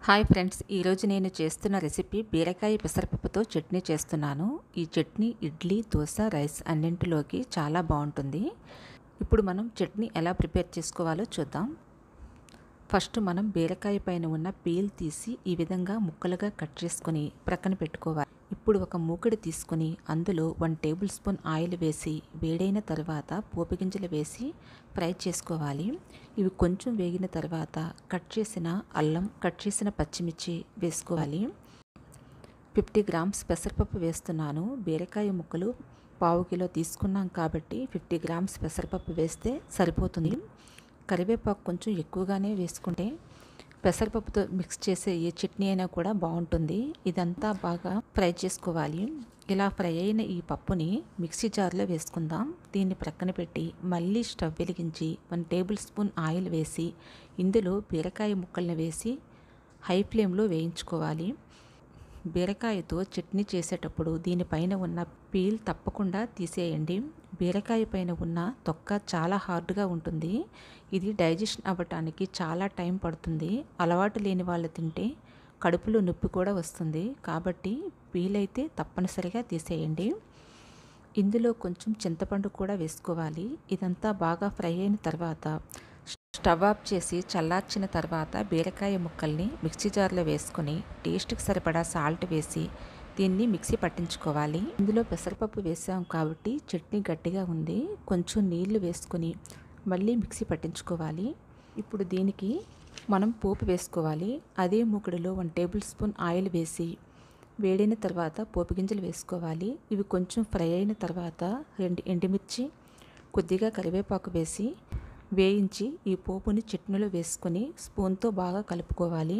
hi friends ఈరోజు నేను చేస్తున్న రెసిపీ బీరకాయ పెసరపప్పుతో చట్నీ చేస్తున్నాను ఈ చట్నీ ఇడ్లీ దోశ రైస్ అన్నింటిలోకి చాలా బాగుంటుంది ఇప్పుడు మనం చట్నీ ఎలా ప్రిపేర్ చేసుకోవాలో చూద్దాం ఫస్ట్ మనం బీరకాయ పైన ఉన్న పీల్ తీసి ఈ విధంగా ముక్కలుగా కట్ చేసుకొని ప్రక్కన పెట్టుకోవాలి ఇప్పుడు ఒక మూకుడు తీసుకొని అందులో వన్ టేబుల్ స్పూన్ ఆయిల్ వేసి వేడైన తర్వాత పోపు గింజలు వేసి ఫ్రై చేసుకోవాలి ఇవి కొంచెం వేగిన తర్వాత కట్ చేసిన అల్లం కట్ చేసిన పచ్చిమిర్చి వేసుకోవాలి ఫిఫ్టీ గ్రామ్స్ పెసరపప్పు వేస్తున్నాను బీరకాయ ముక్కలు పావు కిలో తీసుకున్నాం కాబట్టి ఫిఫ్టీ గ్రామ్స్ పెసరపప్పు వేస్తే సరిపోతుంది కరివేపాకు కొంచెం ఎక్కువగానే వేసుకుంటే పెసరపప్పుతో మిక్స్ చేసే ఏ చట్నీ అయినా కూడా బాగుంటుంది ఇదంతా బాగా ఫ్రై చేసుకోవాలి ఇలా ఫ్రై అయిన ఈ పప్పుని మిక్సీ జార్లో వేసుకుందాం దీన్ని ప్రక్కన పెట్టి మళ్ళీ స్టవ్ వెలిగించి వన్ టేబుల్ స్పూన్ ఆయిల్ వేసి ఇందులో బీరకాయ ముక్కల్ని వేసి హై ఫ్లేమ్లో వేయించుకోవాలి బీరకాయతో చట్నీ చేసేటప్పుడు దీనిపైన ఉన్న పీల్ తప్పకుండా తీసేయండి బీరకాయ పైన ఉన్న తొక్క చాలా హార్డ్గా ఉంటుంది ఇది డైజెషన్ అవ్వటానికి చాలా టైం పడుతుంది అలవాటు లేని వాళ్ళు తింటే కడుపులో నొప్పి కూడా వస్తుంది కాబట్టి పీల్ అయితే తప్పనిసరిగా తీసేయండి ఇందులో కొంచెం చింతపండు కూడా వేసుకోవాలి ఇదంతా బాగా ఫ్రై అయిన తర్వాత స్టవ్ ఆఫ్ చేసి చల్లార్చిన తర్వాత బీరకాయ ముక్కల్ని మిక్సీ జార్లో వేసుకొని టేస్ట్కి సరిపడా సాల్ట్ వేసి దీన్ని మిక్సీ పట్టించుకోవాలి ఇందులో పెసరపప్పు వేసాం కాబట్టి చట్నీ గట్టిగా ఉంది కొంచెం నీళ్లు వేసుకొని మళ్ళీ మిక్సీ పట్టించుకోవాలి ఇప్పుడు దీనికి మనం పోపు వేసుకోవాలి అదే మూకుడులో వన్ టేబుల్ స్పూన్ ఆయిల్ వేసి వేడైన తర్వాత పోపు గింజలు వేసుకోవాలి ఇవి కొంచెం ఫ్రై అయిన తర్వాత రెండు ఎండుమిర్చి కొద్దిగా కరివేపాకు వేసి వేయించి ఈ పోపుని చట్నీలో వేసుకొని స్పూన్తో బాగా కలుపుకోవాలి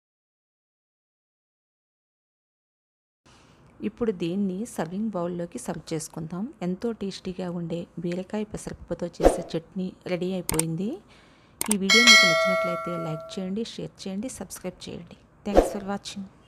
ఇప్పుడు దీన్ని సర్వింగ్ బౌల్లోకి సర్వ్ చేసుకుందాం ఎంతో టేస్టీగా ఉండే బీరకాయ పెసరపప్పుతో చేసే చట్నీ రెడీ అయిపోయింది ఈ వీడియో మీకు నచ్చినట్లయితే లైక్ చేయండి షేర్ చేయండి సబ్స్క్రైబ్ చేయండి థ్యాంక్స్ ఫర్ వాచింగ్